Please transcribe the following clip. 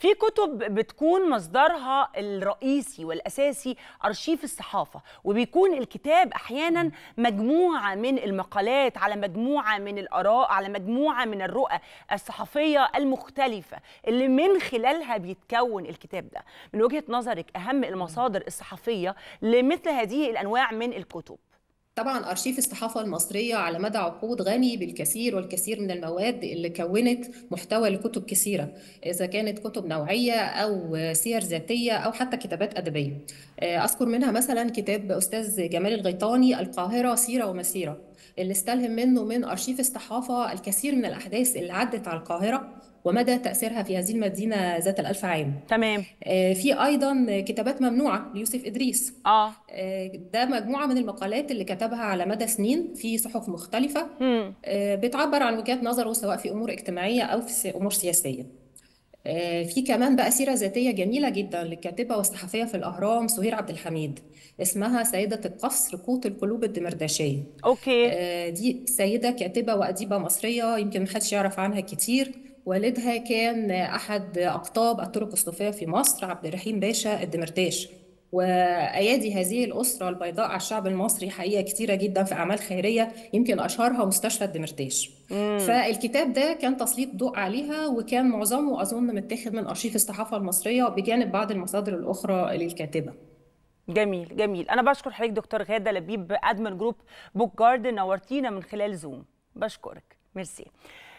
في كتب بتكون مصدرها الرئيسي والاساسي ارشيف الصحافه وبيكون الكتاب احيانا مجموعه من المقالات على مجموعه من الاراء على مجموعه من الرؤى الصحفيه المختلفه اللي من خلالها بيتكون الكتاب ده من وجهه نظرك اهم المصادر الصحفيه لمثل هذه الانواع من الكتب طبعا أرشيف الصحافة المصرية على مدى عقود غني بالكثير والكثير من المواد اللي كونت محتوى لكتب كثيرة إذا كانت كتب نوعية أو سير ذاتية أو حتى كتابات أدبية أذكر منها مثلا كتاب أستاذ جمال الغيطاني القاهرة سيرة ومسيرة اللي استلهم منه من أرشيف الصحافة الكثير من الأحداث اللي عدت على القاهرة ومدى تأثيرها في هذه المدينة ذات الألف عام تمام آه، في أيضا كتابات ممنوعة ليوسف إدريس اه آه، ده مجموعة من المقالات اللي كتبها على مدى سنين في صحف مختلفة هم. آه، بتعبر عن وجهات نظره سواء في أمور اجتماعية أو في أمور سياسية آه، في كمان بقى سيرة ذاتية جميلة جدا للكاتبة والصحفية في الأهرام سهير عبد الحميد اسمها سيدة القصر قوت القلوب الدمرداشية اوكي آه، دي سيدة كاتبة وأديبة مصرية يمكن محدش يعرف عنها كتير والدها كان أحد أقطاب الطرق الصوفية في مصر عبد الرحيم باشا الدمرداش وأيادي هذه الأسرة البيضاء على الشعب المصري حقيقة كتيرة جدا في أعمال خيرية يمكن أشهرها مستشفى الدمرداش فالكتاب ده كان تسليط ضوء عليها وكان معظمه أظن متاخد من أرشيف الصحافة المصرية بجانب بعض المصادر الأخرى للكاتبة جميل جميل انا بشكر حضرتك دكتور غاده لبيب ادمن جروب بوك جاردن نورتينا من خلال زوم بشكرك ميرسي